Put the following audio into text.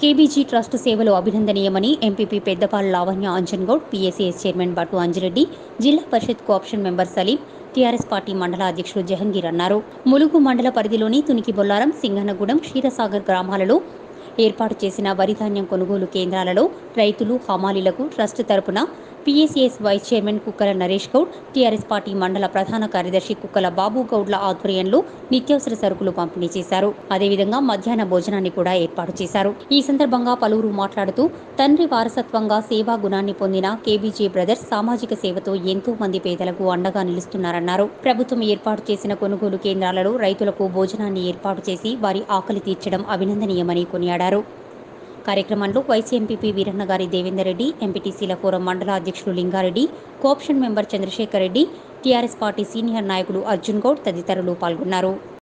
KBG trust సేవలు అభినందనీయమని MPP Peddapala Lavanya Anjan Goud PSCS chairman Battu Anjireddy zilla parishad cooption member Saleem TRS party మండల అధ్యక్షుడు జహంగీర్ అన్నారు ములుగు మండల పరిధిలోని తునికి బొల్లారం సింగన్నగూడెం క్షీరసాగర్ గ్రామాలలో ఏర్పాటు చేసిన వరి ధాన్యం కొనుగోలు కేంద్రాలలో రైతులు హమాలీలకు ట్రస్ట్ తరపున PACS vice chairman Kukkala Naresh Goud TRS party మండల ప్రధాన కార్యదర్శి కుక్కల బాబు గౌడ్ల ఆధ్వర్యంలో నిత్యావసర సరుకులు పంపిణీ చేశారు అదేవిధంగా మధ్యాహ్న భోజనాన్ని కూడా ఏర్పాటు చేశారు ఈ సందర్భంగా పలువురు మాట్లాడుతూ తండ్రి వారసత్వంగా సేవా గుణాన్ని పొందిన కేబీజే బ్రదర్స్ సామాజిక సేవతో ఎంతో మంది పేదలకు అండగా నిలుస్తున్నారన్నారు ప్రభుత్వం ఏర్పాటు చేసిన కొనుగోలు కేంద్రాలలో రైతులకు భోజనాన్ని ఏర్పాటు చేసి వారి ఆకలి తీర్చడం అభినందనీయమని కొనియాడారు కార్యక్రమంలో వైసీ ఎంపీపీ వీరన్నగారి దేవేందర్ రెడ్డి ఎంపీటీసీల ఫోరం మండల అధ్యక్షులు Lingareddy cooption member Chandrashekar Reddy TRS party senior నాయకులు అర్జున్ గౌడ్ తదితరులు పాల్గొన్నారు